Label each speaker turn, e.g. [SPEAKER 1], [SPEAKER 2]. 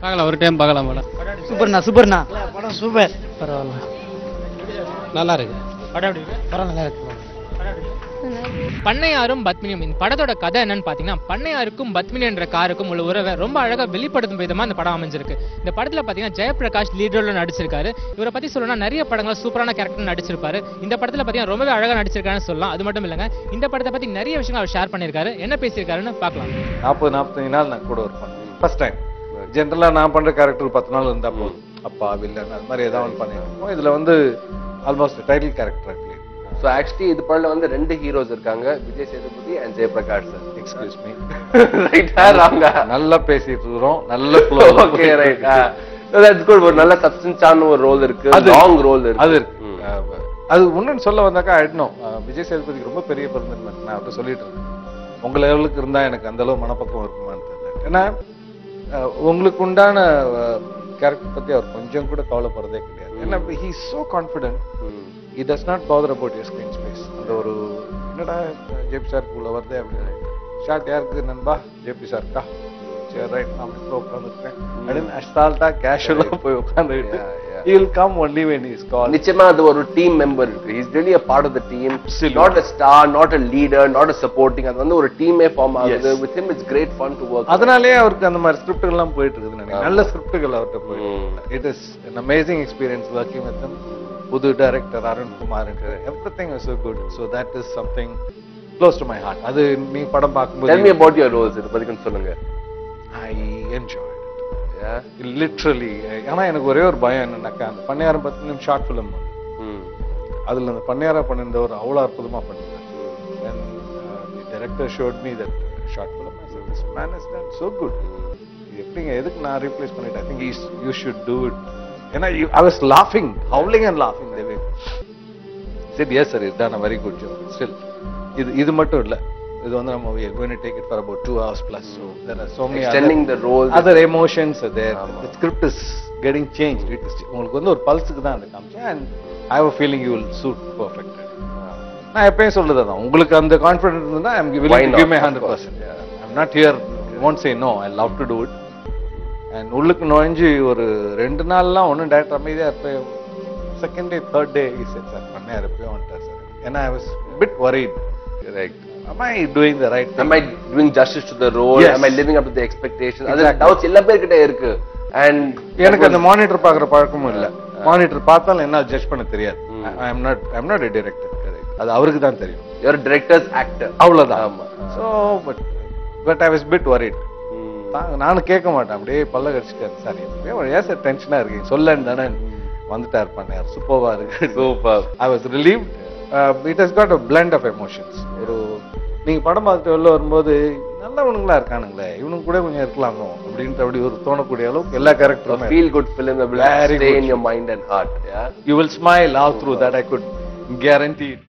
[SPEAKER 1] பார்க்கலாம் ஒரு டைம் பார்க்கலாம் மேடம்
[SPEAKER 2] சூப்பர்ண்ணா சூப்பர்ண்ணா படம் சூப்பர் பரவாயில்ல
[SPEAKER 1] நல்லா இருக்கு
[SPEAKER 2] படம் நல்லா இருக்கு
[SPEAKER 3] பண்ணையாரும் பத்மினியும் இந்த படத்தோட கதை என்னன்னு பார்த்தீங்கன்னா பண்ணையாருக்கும் பத்மினி என்ற காருக்கும் உள்ள உறவை ரொம்ப அழகாக வெளிப்படுத்தும் விதமா இந்த படம் அமைஞ்சிருக்கு இந்த படத்துல பார்த்தீங்கன்னா ஜெயபிரகாஷ் லீட் ரோல்ல நடிச்சிருக்காரு இவரை பத்தி சொல்லணும்னா நிறைய படங்கள் சூப்பரான கேரக்டர் நடிச்சிருப்பாரு இந்த படத்துல பார்த்தீங்கன்னா ரொம்பவே அழகா நடிச்சிருக்காருன்னு சொல்லலாம் அது மட்டும் இல்லைங்க இந்த படத்தை பத்தி நிறைய விஷயங்கள் அவர் ஷேர் பண்ணியிருக்காரு என்ன பேசியிருக்காருன்னு பார்க்கலாம்
[SPEAKER 4] நாற்பது நாற்பத்தஞ்சு நாள் நான் கூட ஒர்க் பண்ணேன் ஃபர்ஸ்ட் டைம் ஜென்ரலாக நான் பண்ற கேரக்டர் பத்து நாள் இருந்தா போதும் அப்பா வில்லன் அது மாதிரி ஏதாவது ஒன்று பண்ணிருக்கோம் இதுல வந்து almost title character
[SPEAKER 5] so actually இது படம்ல வந்து ரெண்டு ஹீரோஸ் இருக்காங்க Vijay Sethupathi and Jayaprakash sir
[SPEAKER 4] excuse me
[SPEAKER 5] ரைட்டா ராங்கா
[SPEAKER 4] நல்லா பேசிட்டு இருக்கிறோம் நல்ல flow
[SPEAKER 5] okay right that's good ஒரு நல்ல சப்ஸ்டன்ஸான ஒரு ரோல் இருக்கு
[SPEAKER 4] அது-
[SPEAKER 5] லாங் ரோல் இருக்கு
[SPEAKER 4] அது இருக்கு அஹ், அது ஒண்ணுன்னு சொல்ல வந்தாக்கா ஆயிடணும் விஜய் சேதுபதிக்கு ரொம்ப பெரிய பெருந்தன்மை நான் அவர்கிட்ட சொல்லிட்டு இருந்தேன் உங்க லெவலுக்கு இருந்தா எனக்கு அந்த அளவு மனப்பக்கம் இருக்குமான்னு தெரியல ஏன்னா அஹ், உங்களுக்கு உண்டான கேரக்டர் பத்தி அவர் கொஞ்சம் கூட கவலைப்படுறதே கிடையாது ஏன்னா he so confident he does not bother about your screen space அந்த ஒரு என்னடா ஜேபி சாருக்கு உள்ள வருதே அப்படின்னு ஷார்ட் யாருக்கு நண்பா ஜேபி சாருக்கா சரி ரைட் நான் இப்போ உட்காந்துருக்கேன் அப்படின்னு அஸ்டால்ட்டா கேஷுவலாக போய் உட்காந்துக்கிட்டு
[SPEAKER 5] Yeah, yeah.
[SPEAKER 4] he will come only when he is called
[SPEAKER 5] நிச்சயமா அது ஒரு டீம் மெம்பர் இருக்கு is really a part of the team
[SPEAKER 4] Absolutely.
[SPEAKER 5] not a star not a leader not a supporting அது வந்து ஒரு டீமே ஃபார்ம் ஆகுது
[SPEAKER 4] Yes.
[SPEAKER 5] with him it's great fun to work
[SPEAKER 4] அதனாலேயே அவருக்கு அந்த மாதிரி ஸ்கிரிப்டுகள்லாம் போயிட்டு இருக்குதுன்னு நினைக்கிறேன் நல்ல ஸ்கிரிப்டுகள் அவர்கிட்ட போயிட்டு
[SPEAKER 5] ம்.
[SPEAKER 4] It is an amazing experience working with him புது director Arun Kumar everything is good so that is something close to my heart அது நீ படம்
[SPEAKER 5] tell me
[SPEAKER 4] பார்க்கும்போது
[SPEAKER 5] about your roles இது பத்தி கொஞ்சம் சொல்லுங்க
[SPEAKER 4] ஐ என்ஜாய்
[SPEAKER 5] Yeah.
[SPEAKER 4] லிட்ரலி ஆனா எனக்கு ஒரே ஒரு பயம் என்னன்னாக்கா அந்த பண்ணையாரம் பத்து நிமிஷம் ஷார்ட் ஃபிலிம்
[SPEAKER 5] ம்.
[SPEAKER 4] அதுல அந்த பண்ணையாரா பண்ணிருந்தவர் அவ்வளோ அற்புதமா பண்ணிருந்தார் when uh, the director showed me that short film I said this man has done so good இது எப்படிங்க எதுக்கு நான் ரீப்ளேஸ் பண்ணிட்டேன் I think you should do it ஏன்னா ஐ வாஸ் லாஃபிங் ஹவுலிங் அண்ட் லாஃபிங் தேவே சரி எஸ் சார் இதான் வெரி குட் ஜோ ஸ்டில் இது இது மட்டும் இல்ல இது வந்து நம்ம we are going to take it for about two hours plus so there are so many
[SPEAKER 5] Extending
[SPEAKER 4] other,
[SPEAKER 5] the role.
[SPEAKER 4] other emotions are there the script is getting changed it is உங்களுக்கு வந்து ஒரு பல்ஸுக்கு தான் அந்த காமிச்சேன் and I have a feeling you will suit perfect நான் எப்பயும் சொல்றது அதான் உங்களுக்கு அந்த கான்ஃபிடன்ஸ் இருந்தா I am
[SPEAKER 5] Why
[SPEAKER 4] willing to
[SPEAKER 5] not?
[SPEAKER 4] give my
[SPEAKER 5] Of
[SPEAKER 4] 100%
[SPEAKER 5] course.
[SPEAKER 4] I am not here won't say no I love to do it and உள்ளுக்கு நுழைஞ்சு ஒரு ரெண்டு நாள்லாம் ஒன்றும் டேரக்டர் அமைதியாக இருப்பேன் second day third day sir sir பண்ணையா இருப்பேன் வந்துட்டார் சார் ஏன்னா I was bit worried
[SPEAKER 5] Correct.
[SPEAKER 4] am I doing the right thing
[SPEAKER 5] am I doing justice to the role
[SPEAKER 4] Yes.
[SPEAKER 5] am I living up to the expectations அது
[SPEAKER 4] Exactly.
[SPEAKER 5] doubts எல்லா பேர்கிட்ட இருக்கு and
[SPEAKER 4] எனக்கு அந்த மானிட்டர் பார்க்குற பழக்கமும் இல்லை மானிட்டர் பார்த்தாலும் என்ன ஜட்ஜ் பண்ண தெரியாது I am not I am not a director அது அவருக்கு தான் தெரியும்
[SPEAKER 5] you're a director's actor
[SPEAKER 4] அவ்வளவுதான்
[SPEAKER 5] ஆமா.
[SPEAKER 4] So but but I was bit worried
[SPEAKER 5] ம்.
[SPEAKER 4] தாங்க நானும் கேட்க மாட்டேன் அப்படியே பல்ல கடிச்சிட்டாரு சார் எப்பயும் ஏன் சார் டென்ஷனா இருக்கீங்க சொல்லன்னு தானே வந்துட்டார் பண்ணார் சூப்பர்வா இருக்கு
[SPEAKER 5] Superb.
[SPEAKER 4] I was relieve it has got a blend of emotions ஒரு நீங்க படம் பார்த்துட்டு வெளில வரும்போது நல்லவனுங்களா இருக்கானுங்களே இவனுங்க கூட கொஞ்சம் இருக்கலாமோ அப்படின்ட்டு அப்படி ஒரு தோணக்கூடிய அளவுக்கு எல்லா
[SPEAKER 5] a
[SPEAKER 4] கேரக்டரும்
[SPEAKER 5] feel good film that will
[SPEAKER 4] Very
[SPEAKER 5] stay
[SPEAKER 4] good
[SPEAKER 5] in your mind and heart yeah
[SPEAKER 4] you will smile all through that I could guarantee